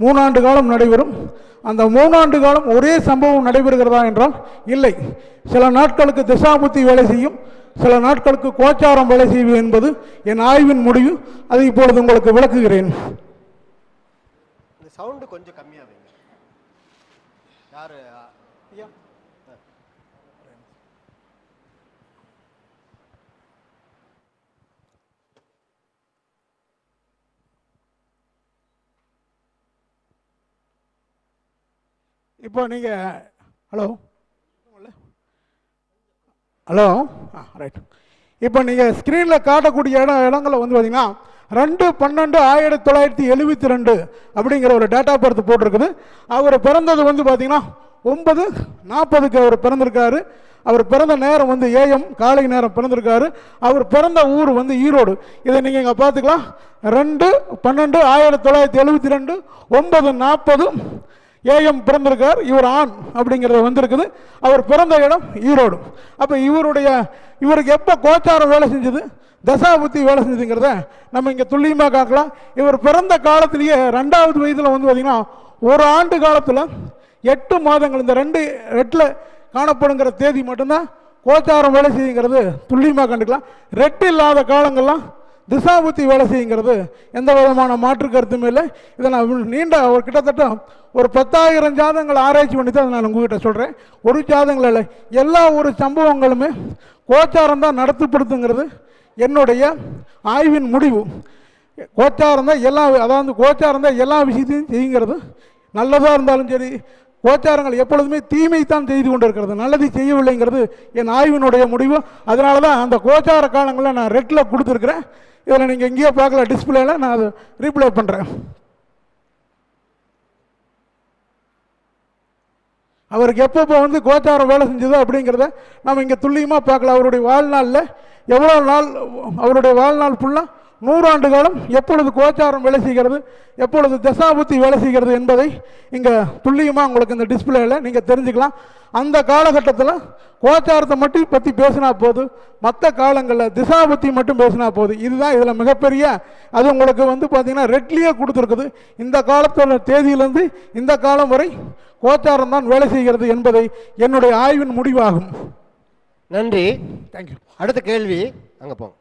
மூணாண்டு காலம் நடைபெறும் அந்த மூணாண்டு காலம் ஒரே சம்பவம் நடைபெறுகிறதா என்றால் இல்லை சில நாட்களுக்கு திசாபுத்தி வேலை செய்யும் சில நாட்களுக்கு கோச்சாரம் வேலை செய்யும் என்பது என் ஆய்வின் முடிவு அதை இப்பொழுது உங்களுக்கு விளக்குகிறேன் இந்த சவுண்டு கொஞ்சம் கம்மியாக வைங்க யாரு ஐயா இப்போ நீங்கள் ஹலோ ஹலோ ஆ ரைட் இப்போ நீங்கள் ஸ்க்ரீனில் காட்டக்கூடிய இடம் இடங்களை வந்து பார்த்தீங்கன்னா ரெண்டு பன்னெண்டு ஆயிரத்தி தொள்ளாயிரத்தி எழுபத்தி ரெண்டு அப்படிங்கிற ஒரு டேட்டா பர்த் போட்டிருக்குது அவர் பிறந்தது வந்து பார்த்தீங்கன்னா ஒன்பது நாற்பதுக்கு அவர் பிறந்திருக்காரு அவர் பிறந்த நேரம் வந்து ஏஎம் காலை நேரம் பிறந்திருக்காரு அவர் பிறந்த ஊர் வந்து ஈரோடு இதை நீங்கள் இங்கே பார்த்துக்கலாம் ரெண்டு பன்னெண்டு ஆயிரத்தி தொள்ளாயிரத்தி எழுபத்தி ரெண்டு ஒன்பது நாற்பது ஏஎம் பிறந்திருக்கார் இவர் ஆண் அப்படிங்கிறது வந்திருக்குது அவர் பிறந்த இடம் ஈரோடு அப்போ இவருடைய இவருக்கு எப்போ கோச்சாரம் வேலை செஞ்சது தசாபுத்தி வேலை செஞ்சதுங்கிறத நம்ம இங்கே துல்லியமாக காக்கலாம் இவர் பிறந்த காலத்திலேயே ரெண்டாவது வயதில் வந்து பார்த்திங்கன்னா ஒரு ஆண்டு காலத்தில் எட்டு மாதங்கள் இந்த ரெண்டு ரெட்டில் காணப்படுங்கிற தேதி மட்டும்தான் கோச்சாரம் வேலை செய்யுங்கிறது துல்லியமாக கண்டுக்கலாம் ரெட்டு இல்லாத காலங்கள்லாம் திசாபுத்தி வேலை செய்யுங்கிறது எந்த விதமான மாற்று கருத்துமே இல்லை இதை நான் நீண்ட ஒரு கிட்டத்தட்ட ஒரு பத்தாயிரம் ஜாதகங்கள் ஆராய்ச்சி பண்ணி தான் நான் உங்ககிட்ட சொல்கிறேன் ஒரு ஜாதகங்கள் இல்லை எல்லா ஒரு சம்பவங்களுமே கோச்சாரம் தான் நடத்தப்படுத்துங்கிறது என்னுடைய ஆய்வின் முடிவு கோச்சாரம் தான் எல்லா அதாவது கோச்சாரம் தான் எல்லா விஷயத்தையும் செய்யுங்கிறது நல்லதாக இருந்தாலும் சரி கோச்சாரங்கள் எப்பொழுதுமே தீமை தான் செய்து கொண்டிருக்கிறது நல்லதை செய்யவில்லைங்கிறது என் ஆய்வினுடைய முடிவு அதனால தான் அந்த கோச்சார காலங்களில் நான் ரெட்டில் கொடுத்துருக்குறேன் இதில் நீங்கள் எங்கேயோ பார்க்கல டிஸ்பிளேல நான் அதை ரீப்ளே பண்ணுறேன் அவருக்கு எப்பப்போ வந்து கோச்சாரம் வேலை செஞ்சதோ அப்படிங்கிறத நம்ம இங்கே துல்லியமாக பார்க்கலாம் அவருடைய வாழ்நாளில் எவ்வளோ நாள் அவருடைய வாழ்நாள் ஃபுல்லாக நூறாண்டு காலம் எப்பொழுது கோச்சாரம் வேலை செய்கிறது எப்பொழுது தசாபுத்தி வேலை செய்கிறது என்பதை இங்கே துல்லியமாக உங்களுக்கு இந்த டிஸ்பிளேல நீங்கள் தெரிஞ்சுக்கலாம் அந்த காலகட்டத்தில் கோச்சாரத்தை மட்டும் பற்றி பேசினா போதும் மற்ற காலங்களில் திசாபுத்தி மட்டும் பேசினா போதும் இதுதான் இதில் மிகப்பெரிய அது உங்களுக்கு வந்து பார்த்தீங்கன்னா ரெட்லியே கொடுத்துருக்குது இந்த காலத்தோட தேதியிலேருந்து இந்த காலம் வரை கோச்சாரம் தான் வேலை செய்கிறது என்பதை என்னுடைய ஆய்வின் முடிவாகும் நன்றி தேங்க்யூ அடுத்த கேள்வி அங்கே போங்க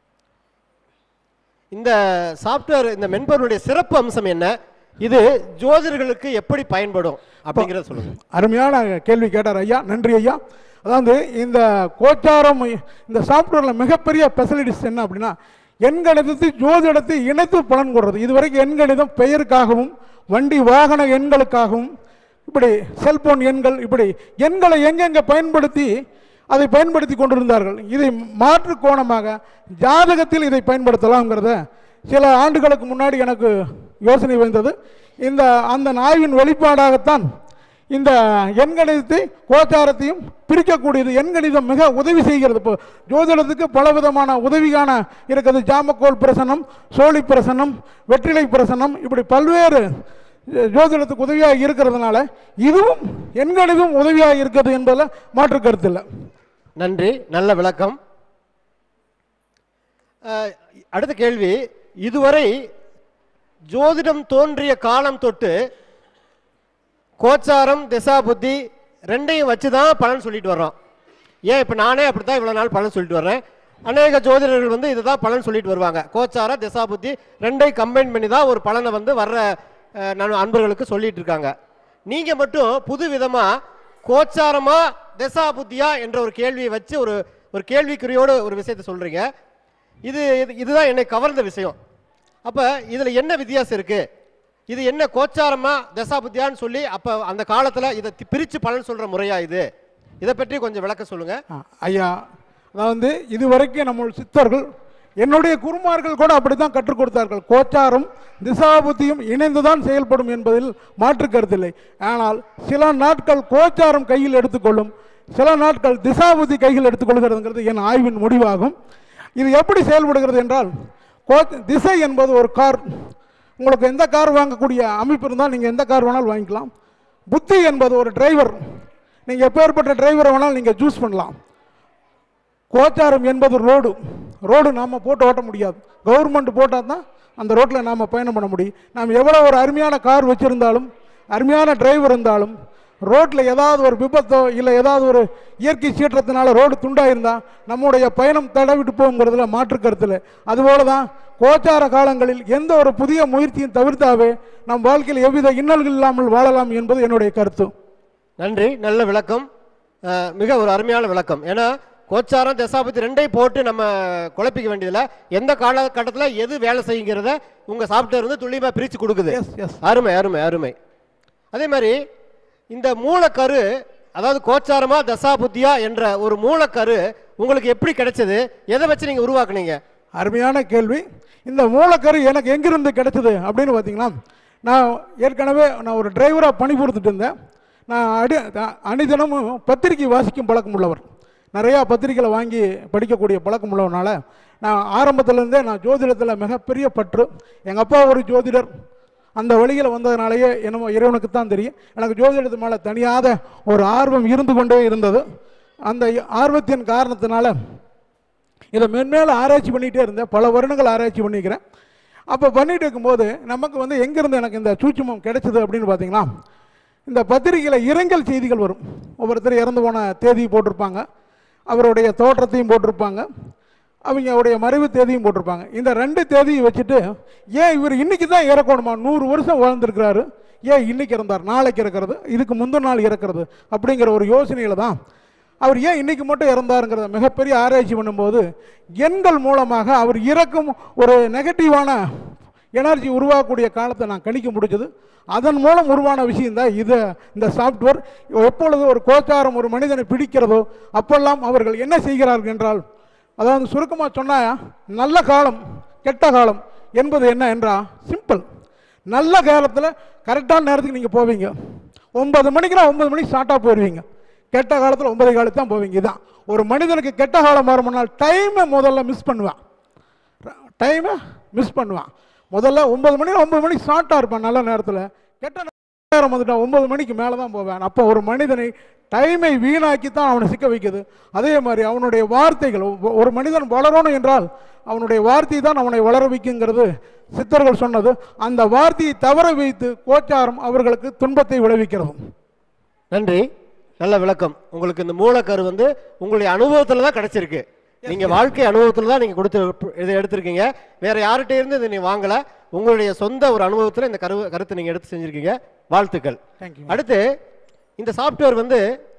இந்த சாஃப்ட்வேர் இந்த மென்பொருளுடைய சிறப்பு அம்சம் என்ன இது ஜோதிடர்களுக்கு எப்படி பயன்படும் அப்படிங்கிறத சொல்லுங்க அருமையான கேள்வி கேட்டார் ஐயா நன்றி ஐயா அதாவது இந்த கோச்சாரம் இந்த சாஃப்ட்வேரில் மிகப்பெரிய ஃபெசிலிட்டிஸ் என்ன அப்படின்னா எண்கணிதத்தை ஜோதிடத்தை இணைத்து பலன் கொடுறது இதுவரைக்கும் எண்கணிதம் பெயருக்காகவும் வண்டி வாகன எண்களுக்காகவும் இப்படி செல்போன் எண்கள் இப்படி எண்களை எங்கெங்கே பயன்படுத்தி அதை பயன்படுத்தி கொண்டிருந்தார்கள் இதை மாற்று கோணமாக ஜாதகத்தில் இதை பயன்படுத்தலாம்ங்கிறத சில ஆண்டுகளுக்கு முன்னாடி எனக்கு யோசனை வந்தது இந்த அந்த ஆய்வின் வெளிப்பாடாகத்தான் இந்த எண்கணிதத்தை கோச்சாரத்தையும் பிரிக்கக்கூடியது எண்கணிதம் மிக உதவி செய்கிறது இப்போ ஜோதிடத்துக்கு பல விதமான உதவிகான இருக்குது ஜாமக்கோல் பிரசனம் சோழி பிரசனம் வெற்றிலை பிரசனம் இப்படி பல்வேறு அஹ், ஜோதிடத்துக்கு உதவியாக இருக்கிறதுனால இதுவும் எண்கணிதம் உதவியாக இருக்கிறது என்பதில் மாற்று கருத்து இல்லை நன்றி நல்ல விளக்கம் அஹ், அடுத்த கேள்வி இதுவரை ஜோதிடம் தோன்றிய காலம் தொட்டு கோச்சாரம் திசா புத்தி ரெண்டையும் வச்சு தான் பலன் சொல்லிட்டு வர்றோம் ஏன் இப்போ நானே அப்படி தான் இவ்வளோ நாள் பலன் சொல்லிட்டு வர்றேன் அநேக ஜோதிடர்கள் வந்து இதுதான் பலன் சொல்லிட்டு வருவாங்க கோச்சார திசா புத்தி ரெண்டையும் கம்பைன் பண்ணி தான் ஒரு பலனை வந்து வர்ற அஹ், நண்- அன்பர்களுக்கு சொல்லிட்டு இருக்காங்க நீங்கள் மட்டும் புது விதமாக கோச்சாரமா திசா புத்தியா என்ற ஒரு கேள்வியை வச்சு ஒரு ஒரு கேள்விக்குறியோடு ஒரு விஷயத்தை சொல்கிறீங்க இது இது- இதுதான் என்னை கவர்ந்த விஷயம் அப்போ இதில் என்ன வித்தியாசம் இருக்குது இது என்ன கோச்சாரமா தசாபுத்தியான்னு சொல்லி அப்போ அந்த காலத்தில் இதை தி- பிரித்து பலன் சொல்கிற முறையா இது இதை பற்றி கொஞ்சம் விளக்க சொல்லுங்கள் ஆ, ஐயா அதாவது இதுவரைக்கும் நம்ம சித்தர்கள் என்னுடைய குருமார்கள் கூட அப்படித்தான் கற்றுக் கொடுத்தார்கள் கோச்சாரம் திசாபுத்தியும் இணைந்துதான் செயல்படும் என்பதில் மாற்று கருத்தில்லை ஆனால் சில நாட்கள் கோச்சாரம் கையில் எடுத்துக்கொள்ளும் சில நாட்கள் திசாபுத்தி கையில் எடுத்துக்கொள்கிறதுங்கிறது என் ஆய்வின் முடிவாகும் இது எப்படி செயல்படுகிறது என்றால் கோ திசை என்பது ஒரு கார் உங்களுக்கு எந்த கார் வாங்கக்கூடிய அமைப்பு இருந்தால் நீங்கள் எந்த கார் வேணாலும் வாங்கிக்கலாம் புத்தி என்பது ஒரு டிரைவர் நீங்கள் எப்பேற்பட்ட டிரைவரை வேணாலும் நீங்கள் சூஸ் பண்ணலாம் கோச்சாரம் என்பது ரோடு ரோடு நாம் போட்டு ஓட்ட முடியாது கவர்மெண்ட் போட்டால் தான் அந்த ரோட்டில் நாம் பயணம் பண்ண முடியும் நாம் எவ்வளோ ஒரு அருமையான கார் வச்சுருந்தாலும் அருமையான டிரைவர் இருந்தாலும் ரோட்டில் ஏதாவது ஒரு விபத்தோ இல்லை ஏதாவது ஒரு இயற்கை சீற்றத்தினால ரோடு துண்டாக இருந்தால் நம்முடைய பயணம் தடவிட்டு போங்கிறதுல மாற்று கருத்தில் அதுபோல தான் கோச்சார காலங்களில் எந்த ஒரு புதிய முயற்சியும் தவிர்த்தாவே நம் வாழ்க்கையில் எவ்வித இன்னல்கள் இல்லாமல் வாழலாம் என்பது என்னுடைய கருத்து நன்றி நல்ல விளக்கம் அஹ், மிக ஒரு அருமையான விளக்கம் ஏன்னா கோச்சாரம் தசாபதி ரெண்டையும் போட்டு நம்ம குழப்பிக்க வேண்டியதில்ல எந்த காலகட்டத்தில் எது வேலை செய்யுங்கிறத உங்கள் சாஃப்ட்வேர் வந்து துல்லியமாக பிரித்து கொடுக்குது எஸ் எஸ் அருமை அருமை அருமை அதே மாதிரி இந்த மூலக்கரு அதாவது கோச்சாரமா தசாபுத்தியா என்ற ஒரு மூலக்கரு உங்களுக்கு எப்படி கிடைச்சது எதை வச்சு நீங்கள் உருவாக்குனீங்க அருமையான கேள்வி இந்த மூலக்கரு எனக்கு எங்கிருந்து கிடைச்சது அப்படின்னு பார்த்தீங்கன்னா நான் ஏற்கனவே நான் ஒரு டிரைவராக பணிபுரிந்துட்டு இருந்தேன் நான் அடி அ- அணிதினமும் பத்திரிக்கை வாசிக்கும் பழக்கம் உள்ளவர் நிறையா பத்திரிக்கைகளை வாங்கி படிக்கக்கூடிய பழக்கம் உள்ளவனால நான் ஆரம்பத்திலேருந்தே நான் ஜோதிடத்தில் மிகப்பெரிய பற்று எங்கள் அப்பா ஒரு ஜோதிடர் அந்த வழியில் வந்ததுனாலேயே என்னமோ இறைவனுக்கு தான் தெரியும் எனக்கு ஜோதிடத்து மேலே தனியாத ஒரு ஆர்வம் இருந்து கொண்டே இருந்தது அந்த ஆர்வத்தின் காரணத்தினால இதை மென்மேலும் ஆராய்ச்சி பண்ணிகிட்டே இருந்தேன் பல வருடங்கள் ஆராய்ச்சி பண்ணிக்கிறேன் அப்போ பண்ணிட்டு இருக்கும்போது நமக்கு வந்து எங்கேருந்து எனக்கு இந்த சூட்சுமம் கிடைச்சது அப்படின்னு பார்த்தீங்கன்னா இந்த பத்திரிகையில் இரங்கல் செய்திகள் வரும் ஒவ்வொருத்தர் இறந்து போன தேதி போட்டிருப்பாங்க அவருடைய தோற்றத்தையும் போட்டிருப்பாங்க அவங்களுடைய மறைவு தேதியும் போட்டிருப்பாங்க இந்த ரெண்டு தேதியை வச்சுட்டு ஏன் இவர் இன்னைக்கு தான் இறக்கணுமா நூறு வருஷம் வாழ்ந்திருக்கிறாரு ஏன் இன்னைக்கு இறந்தார் நாளைக்கு இறக்கிறது இதுக்கு முந்தின நாள் இறக்கிறது அப்படிங்கிற ஒரு யோசனையில் தான் அவர் ஏன் இன்னைக்கு மட்டும் இறந்தாருங்கிறத மிகப்பெரிய ஆராய்ச்சி பண்ணும்போது எண்கள் மூலமாக அவர் இறக்கும் ஒரு நெகட்டிவான எனர்ஜி உருவாகக்கூடிய காலத்தை நான் கணிக்க முடிஞ்சது அதன் மூலம் உருவான விஷயம் தான் இது இந்த சாஃப்ட்வேர் எப்பொழுது ஒரு கோச்சாரம் ஒரு மனிதனை பிடிக்கிறதோ அப்பெல்லாம் அவர்கள் என்ன செய்கிறார்கள் என்றால் அதாவது சுருக்கமாக சொன்னால் நல்ல காலம் கெட்ட காலம் என்பது என்ன என்றா சிம்பிள் நல்ல காலத்தில் கரெக்டான நேரத்துக்கு நீங்கள் போவீங்க ஒன்பது மணிக்குனா ஒன்பது மணிக்கு ஸ்டார்ட்டாக போயிடுவீங்க கெட்ட காலத்தில் ஒன்பது காலத்து தான் போவீங்க இதான் ஒரு மனிதனுக்கு கெட்ட காலம் வருமானால் டைமை முதல்ல மிஸ் பண்ணுவான் டைமை மிஸ் பண்ணுவான் முதல்ல ஒன்பது மணி ஒன்பது மணிக்கு ஸ்டார்ட்டாக இருப்பான் நல்ல நேரத்தில் கெட்ட நேரம் வந்துட்டான் ஒன்பது மணிக்கு மேலே தான் போவேன் அப்போ ஒரு மனிதனை டைமை வீணாக்கி தான் அவனை சிக்க வைக்குது அதே மாதிரி அவனுடைய வார்த்தைகள் ஒ- ஒரு மனிதன் வளரணும் என்றால் அவனுடைய வார்த்தை தான் அவனை வளர வைக்குங்கிறது சித்தர்கள் சொன்னது அந்த வார்த்தையை தவற வைத்து கோச்சாரம் அவர்களுக்கு துன்பத்தை விளைவிக்கிறது நன்றி நல்ல விளக்கம் உங்களுக்கு இந்த மூலக்கரு வந்து உங்களுடைய அனுபவத்தில் தான் கிடைச்சிருக்கு நீங்க வாழ்க்கை அனுபவத்தில் தான் நீங்க கொடுத்து இதை எடுத்திருக்கீங்க வேற யார்கிட்ட இருந்து இதை நீ வாங்கல உங்களுடைய சொந்த ஒரு அனுபவத்தில் இந்த கரு கருத்தை நீங்க எடுத்து செஞ்சிருக்கீங்க வாழ்த்துக்கள் தேங்க்யூ அடுத்து இந்த சாஃப்ட்வேர் வந்து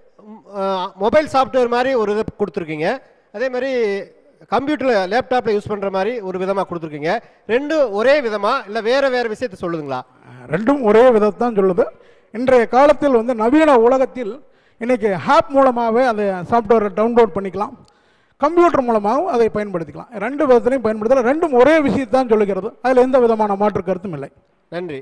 மொபைல் சாஃப்ட்வேர் மாதிரி ஒரு இதை கொடுத்துருக்கீங்க அதே மாதிரி கம்ப்யூட்டரில் லேப்டாப்பில் யூஸ் பண்ணுற மாதிரி ஒரு விதமாக கொடுத்துருக்கீங்க ரெண்டும் ஒரே விதமா இல்லை வேற வேற விஷயத்தை சொல்லுதுங்களா ரெண்டும் ஒரே விதத்தான் சொல்லுது இன்றைய காலத்தில் வந்து நவீன உலகத்தில் இன்னைக்கு ஆப் மூலமாகவே அந்த சாஃப்ட்வேரை டவுன்லோட் பண்ணிக்கலாம் கம்ப்யூட்டர் மூலமாகவும் அதை பயன்படுத்திக்கலாம் ரெண்டு விதத்திலையும் பயன்படுத்தலாம் ரெண்டும் ஒரே விஷயத்தான் சொல்லுகிறது அதில் எந்த விதமான மாற்று கருத்தும் இல்லை நன்றி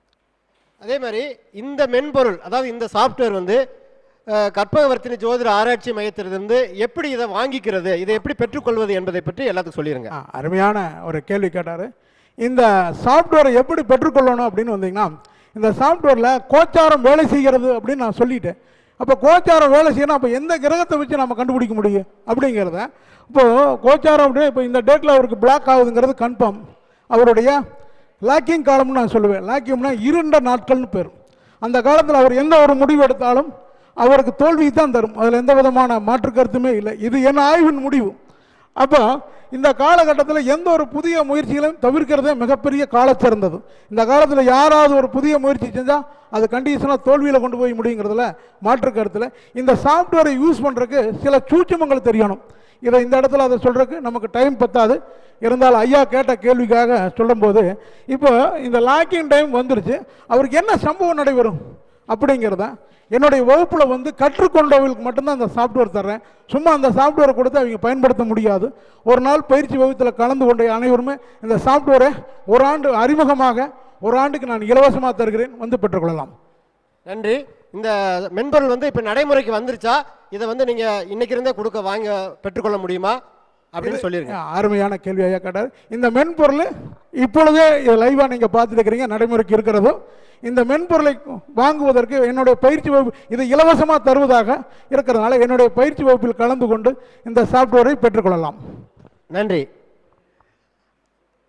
அதே மாதிரி இந்த மென்பொருள் அதாவது இந்த சாஃப்ட்வேர் வந்து அஹ், கற்பகவர்த்தினி ஜோதிட ஆராய்ச்சி மையத்திலிருந்து எப்படி இதை வாங்கிக்கிறது இதை எப்படி பெற்றுக்கொள்வது என்பதை பற்றி எல்லாத்துக்கும் சொல்லிடுங்க ஆ, அருமையான ஒரு கேள்வி கேட்டார் இந்த சாஃப்ட்வேரை எப்படி பெற்றுக்கொள்ளணும் அப்படின்னு வந்தீங்கன்னா இந்த சாஃப்ட்வேரில் கோச்சாரம் வேலை செய்கிறது அப்படின்னு நான் சொல்லிட்டேன் அப்போ கோச்சாரம் வேலை செய்யணும் அப்போ எந்த கிரகத்தை வச்சு நம்ம கண்டுபிடிக்க முடியும் அப்படிங்கிறத இப்போது கோச்சாரம் அப்படியே இப்போ இந்த டேட்டில் அவருக்கு பிளாக் ஆகுதுங்கிறது கன்ஃபார்ம் அவருடைய லாக்கிங் காலம்னு நான் சொல்லுவேன் லாக்கியம்னா இருண்ட நாட்கள்னு பேர் அந்த காலத்தில் அவர் எந்த ஒரு முடிவு எடுத்தாலும் அவருக்கு தோல்வி தான் தரும் அதில் எந்த விதமான மாற்று கருத்துமே இல்லை இது என் ஆய்வின் முடிவு அப்போ இந்த காலகட்டத்தில் எந்த ஒரு புதிய முயற்சிகளையும் தவிர்க்கிறதே மிகப்பெரிய காலச்சிறந்தது இந்த காலத்தில் யாராவது ஒரு புதிய முயற்சி செஞ்சால் அது கண்டிஷனாக தோல்வியில் கொண்டு போய் முடியுங்கிறதுல மாற்று கருத்தில் இந்த சாஃப்ட்வேரை யூஸ் பண்ணுறதுக்கு சில சூட்சுமங்கள் தெரியணும் இதை இந்த இடத்துல அதை சொல்கிறதுக்கு நமக்கு டைம் பத்தாது இருந்தாலும் ஐயா கேட்ட கேள்விக்காக சொல்லும்போது இப்போ இந்த லாக்கிங் டைம் வந்துருச்சு அவருக்கு என்ன சம்பவம் நடைபெறும் அப்படிங்கிறத என்னுடைய வகுப்பில் வந்து கற்றுக்கொண்டவர்களுக்கு மட்டும்தான் அந்த சாஃப்ட்வேர் தர்றேன் சும்மா அந்த சாஃப்ட்வேரை கொடுத்து அவங்க பயன்படுத்த முடியாது ஒரு நாள் பயிற்சி வகுப்பில் கலந்து கொண்ட அனைவருமே இந்த சாஃப்ட்வேரை ஒரு ஆண்டு அறிமுகமாக ஒரு ஆண்டுக்கு நான் இலவசமாக தருகிறேன் வந்து பெற்றுக்கொள்ளலாம் நன்றி இந்த மென்பொருள் வந்து இப்போ நடைமுறைக்கு வந்துருச்சா இதை வந்து நீங்க இன்னைக்கு இருந்தே கொடுக்க வாங்க பெற்றுக்கொள்ள முடியுமா அப்படின்னு சொல்லிருங்க அருமையான கேள்வி ஐயா கேட்டார் இந்த மென்பொருள் இப்பொழுதே லைவாக நீங்கள் பார்த்துருக்கிறீங்க நடைமுறைக்கு இருக்கிறதோ இந்த மென்பொருளை வாங்குவதற்கு என்னுடைய பயிற்சி வகுப்பு இது இலவசமாக தருவதாக இருக்கிறதுனால என்னுடைய பயிற்சி வகுப்பில் கலந்து கொண்டு இந்த சாஃப்ட்வேரை பெற்றுக்கொள்ளலாம் நன்றி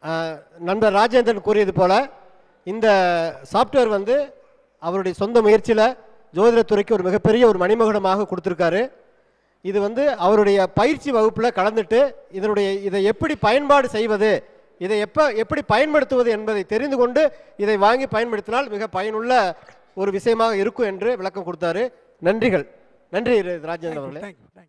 அஹ், நண்பர் ராஜேந்திரன் கூறியது போல இந்த சாஃப்ட்வேர் வந்து அவருடைய சொந்த முயற்சியில் ஜோதிடத்துறைக்கு ஒரு மிகப்பெரிய ஒரு மணிமகுடமாக கொடுத்துருக்காரு இது வந்து அவருடைய பயிற்சி வகுப்பில் கலந்துட்டு இதனுடைய இதை எப்படி பயன்பாடு செய்வது இதை எப்போ எப்படி பயன்படுத்துவது என்பதை தெரிந்து கொண்டு இதை வாங்கி பயன்படுத்தினால் மிக பயனுள்ள ஒரு விஷயமாக இருக்கும் என்று விளக்கம் கொடுத்தாரு நன்றிகள் நன்றி ராஜேந்திரன் அவர்களே தேங்க்யூ தேங்க்யூ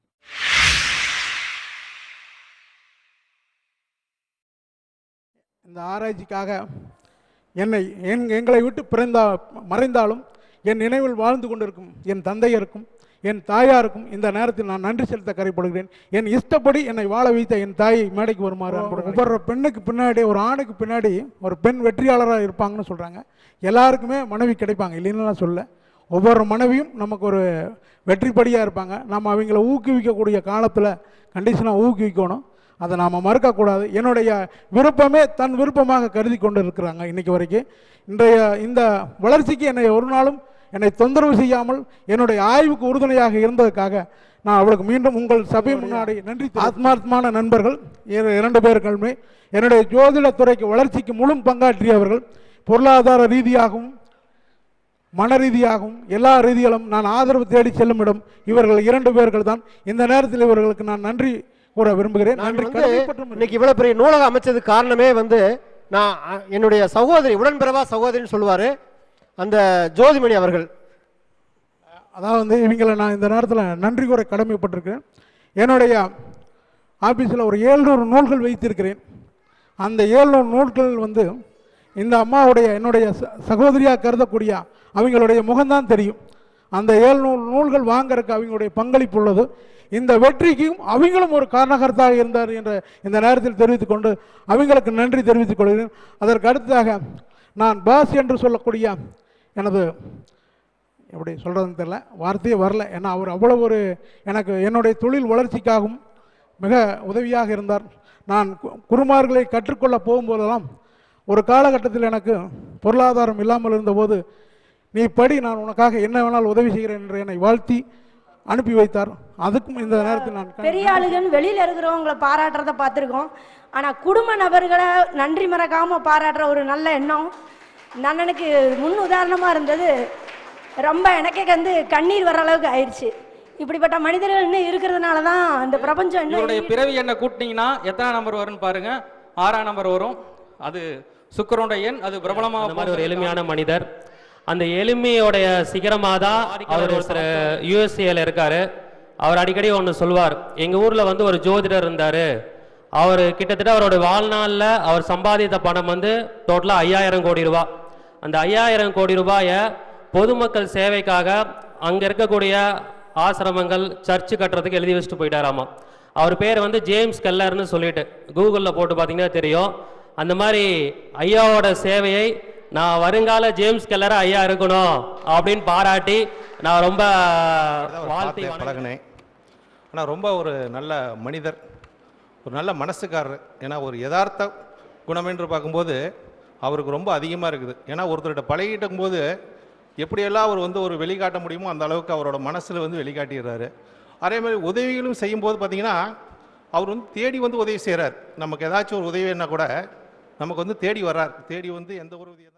இந்த ஆராய்ச்சிக்காக என்னை என் எங்களை விட்டு பிறந்தா மறைந்தாலும் என் நினைவில் வாழ்ந்து கொண்டிருக்கும் என் தந்தையருக்கும் என் தாயாருக்கும் இந்த நேரத்தில் நான் நன்றி செலுத்த கரைப்படுகிறேன் என் இஷ்டப்படி என்னை வாழ வைத்த என் தாயை மேடைக்கு வருமாறு அன்புடன் ஒவ்வொரு பெண்ணுக்கு பின்னாடி ஒரு ஆணுக்கு பின்னாடி ஒரு பெண் வெற்றியாளராக இருப்பாங்கன்னு சொல்கிறாங்க எல்லாருக்குமே மனைவி கிடைப்பாங்க இல்லைன்னு நான் சொல்ல ஒவ்வொரு மனைவியும் நமக்கு ஒரு வெற்றிப்படியாக இருப்பாங்க நம்ம அவங்கள ஊக்குவிக்கக்கூடிய காலத்தில் கண்டிஷனாக ஊக்குவிக்கணும் அதை நாம் மறுக்கக்கூடாது என்னுடைய விருப்பமே தன் விருப்பமாக கருதி கொண்டு இருக்கிறாங்க இன்னைக்கு வரைக்கும் இன்றைய இந்த வளர்ச்சிக்கு என்னை ஒரு நாளும் என்னை தொந்தரவு செய்யாமல் என்னுடைய ஆய்வுக்கு உறுதுணையாக இருந்ததுக்காக நான் அவளுக்கு மீண்டும் உங்கள் சபை முன்னாடி நன்றி தெரிவித்துக் ஆத்மார்த்தமான நண்பர்கள் இரு- இரண்டு பேர்களுமே என்னுடைய ஜோதிடத் துறைக்கு வளர்ச்சிக்கு முழு பங்காற்றியவர்கள் பொருளாதார ரீதியாகவும் மன ரீதியாகவும் எல்லா ரீதியிலும் நான் ஆதரவு தேடி செல்லும் இடம் இவர்கள் இரண்டு பேர்கள் தான் இந்த நேரத்தில் இவர்களுக்கு நான் நன்றி கூற விரும்புகிறேன் நான் நன்றி வந்து கடமைப்பட்டும் இன்னைக்கு இவ்வளவு பெரிய நூலகம் அமைச்சதுக்கு காரணமே வந்து நான் அ, என்னுடைய சகோதரி உடன்பிறவா சகோதரின்னு சொல்லுவாரு அந்த ஜோதிமணி அவர்கள் அதாவது வந்து இவங்களை நான் இந்த நேரத்தில் நன்றி கூற கடமைப்பட்டிருக்கிறேன் என்னுடைய ஆஃபீஸில் ஒரு ஏழ்நூறு நூல்கள் வைத்திருக்கிறேன் அந்த ஏழ்நூறு நூல்கள் வந்து இந்த அம்மாவுடைய என்னுடைய ச- சகோதரியாக கருதக்கூடிய அவங்களுடைய முகம்தான் தெரியும் அந்த ஏழ்நூறு நூல்கள் வாங்கறதுக்கு அவங்களுடைய பங்களிப்பு உள்ளது இந்த வெற்றிக்கும் அவங்களும் ஒரு காரணகர்த்தாக இருந்தார் என்ற இந்த நேரத்தில் தெரிவித்துக் கொண்டு அவங்களுக்கு நன்றி தெரிவித்துக் கொள்கிறேன் அதற்கு அடுத்ததாக நான் பாஸ் என்று சொல்லக்கூடிய எனது எப்படி சொல்கிறதுன்னு தெரியல வார்த்தையே வரல ஏன்னா அவர் அவ்வளோ ஒரு எனக்கு என்னுடைய தொழில் வளர்ச்சிக்காகவும் மிக உதவியாக இருந்தார் நான் கு- குருமார்களை கற்றுக்கொள்ள போகும்போதெல்லாம் ஒரு காலகட்டத்தில் எனக்கு பொருளாதாரம் இல்லாமல் இருந்தபோது நீ படி நான் உனக்காக என்ன வேணாலும் உதவி செய்கிறேன் என்று என்னை வாழ்த்தி அனுப்பி வைத்தார் அதுக்கும் இந்த நேரத்தில் நான் க- பெரிய ஆளுகன்னு வெளியில இருக்கிறவங்களை பாராட்டுறத பார்த்துருக்கோம் ஆனா குடும்ப நபர்களை நன்றி மறக்காம பாராட்டுற ஒரு நல்ல எண்ணம் இந்த அண்ணனுக்கு முன் உதாரணமா இருந்தது ரொம்ப எனக்கே வந்து கண்ணீர் வர அளவுக்கு ஆயிடுச்சு இப்படிப்பட்ட மனிதர்கள் இன்னும் இருக்கிறதுனால தான் இந்த பிரபஞ்சம் இன்னும் இவருடைய பிறவி எண்ணை கூட்டினீங்கன்னா எத்தனை நம்பர் வரும்னு பாருங்க ஆறாம் நம்பர் வரும் அது சுக்கரனுடைய எண் அது பிரபலமா அந்த மாதிரி ஒரு எளிமையான மனிதர் அந்த எளிமையோடைய சிகரமாக தான் அவர் ஒருத்தர் யூஎஸ்ஏல இருக்காரு அவர் அடிக்கடி ஒன்று சொல்வார் எங்கள் ஊரில் வந்து ஒரு ஜோதிடர் இருந்தார் அவர் கிட்டத்தட்ட அவரோட வாழ்நாளில் அவர் சம்பாதித்த பணம் வந்து டோட்டலாக ஐயாயிரம் கோடி ரூபாய் அந்த ஐயாயிரம் கோடி ரூபாயை பொதுமக்கள் சேவைக்காக அங்கே இருக்கக்கூடிய ஆசிரமங்கள் சர்ச்சு கட்டுறதுக்கு எழுதி வச்சுட்டு போயிட்டாராமா அவர் பேர் வந்து ஜேம்ஸ் கல்லர்னு சொல்லிட்டு கூகுளில் போட்டு பார்த்தீங்கன்னா தெரியும் அந்த மாதிரி ஐயாவோட சேவையை நான் வருங்கால ஜேம்ஸ் கெல்லரா ஐயா இருக்கணும் அப்படின்னு பாராட்டி நான் ரொம்ப அவர் வாழ்த்தி பார்த்தேன், வணங்குறேன். பழகுனேன் ஆனால் ரொம்ப ஒரு நல்ல மனிதர் ஒரு நல்ல மனசுக்காரர் ஏன்னா ஒரு யதார்த்த குணம் என்று பார்க்கும்போது அவருக்கு ரொம்ப அதிகமாக இருக்குது ஏன்னா ஒருத்தர்கிட்ட பழகிட்டும் போது எப்படியெல்லாம் அவர் வந்து ஒரு வெளிக்காட்ட முடியுமோ அந்த அளவுக்கு அவரோட மனசில் வந்து வெளிக்காட்டிடுறாரு அதே மாதிரி உதவிகளும் செய்யும்போது பார்த்தீங்கன்னா அவர் வந்து தேடி வந்து உதவி செய்கிறார் நமக்கு ஏதாச்சும் ஒரு உதவின்னா கூட நமக்கு வந்து தேடி வர்றார் தேடி வந்து எந்த ஒரு உதவி